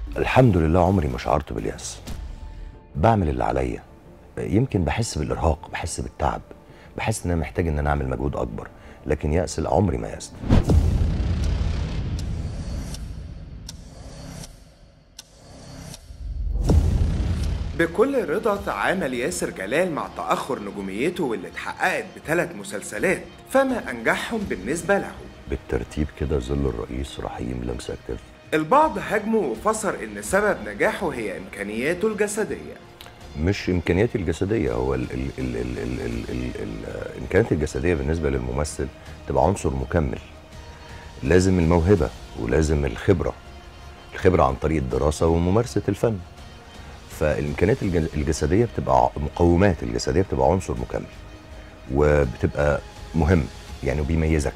الحمد لله عمري ما شعرت باليأس بعمل اللي عليا يمكن بحس بالإرهاق بحس بالتعب بحس ان انا محتاج ان انا اعمل مجهود اكبر لكن يأس لا عمري ما يأست بكل رضا تعامل ياسر جلال مع تأخر نجوميته واللي اتحققت بثلاث مسلسلات فما أنجحهم بالنسبة له بالترتيب كده ظل الرئيس رحيم لمسة كتف البعض هاجمه وفسر إن سبب نجاحه هي إمكانياته الجسدية مش امكانياتي الجسديه هو ال ال ال ال ال ال ال ال الامكانيات الجسديه بالنسبه للممثل تبقى عنصر مكمل لازم الموهبه ولازم الخبره الخبره عن طريق الدراسه وممارسه الفن فالامكانيات الج- الجسديه بتبقى ع- مقومات الجسديه بتبقى عنصر مكمل وبتبقى مهم يعني وبيميزك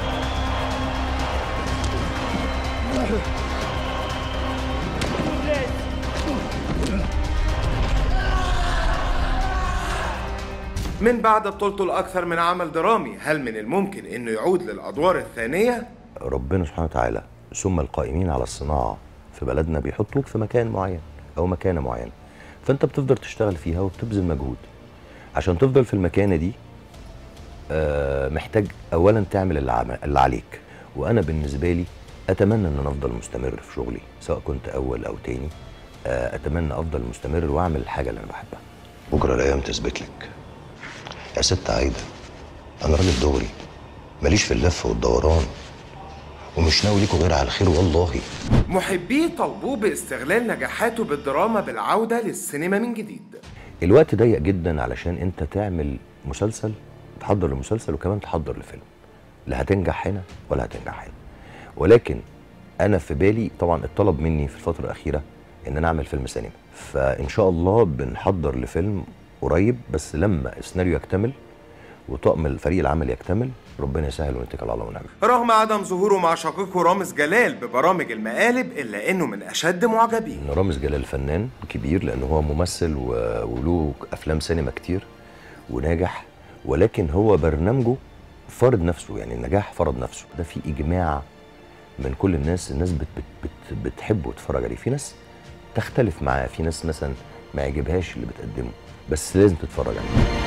من بعد بطولته الأكثر من عمل درامي هل من الممكن إنه يعود للأدوار الثانية؟ ربنا سبحانه وتعالى ثم القائمين على الصناعة في بلدنا بيحطوك في مكان معين أو مكانة معينة فأنت بتفضل تشتغل فيها وبتبذل مجهود عشان تفضل في المكانة دي آه، محتاج أولا تعمل اللي, عم- اللي عليك وأنا بالنسبة لي أتمنى أن أنا أفضل مستمر في شغلي سواء كنت أول أو تاني آه، أتمنى أفضل مستمر وأعمل الحاجة اللي أنا بحبها بكرة الأيام تثبت لك يا ست عايدة أنا راجل دغري ماليش في اللف والدوران ومش ناوي ليكوا غير على الخير والله محبيه طالبوه باستغلال نجاحاته بالدراما بالعودة للسينما من جديد الوقت ضيق جدا علشان انت تعمل مسلسل تحضر لمسلسل وكمان تحضر لفيلم لا هتنجح هنا ولا هتنجح هنا ولكن انا في بالي طبعا اتطلب مني في الفتره الاخيره ان انا اعمل فيلم سينما فان شاء الله بنحضر لفيلم قريب بس لما السيناريو يكتمل وطاقم الفريق العمل يكتمل ربنا يسهل ونتكل على الله ونعمل رغم عدم ظهوره مع شقيقه رامز جلال ببرامج المقالب إلا إنه من أشد معجبيه ان رامز جلال فنان كبير لان هو ممثل و- وله افلام سينما كتير وناجح ولكن هو برنامجه فرض نفسه يعني النجاح فرض نفسه ده في اجماع من كل الناس الناس بت بت بت بتحبه وتتفرج عليه في ناس تختلف معاه في ناس مثلا ما يعجبهاش اللي بتقدمه بس لازم تتفرج عليه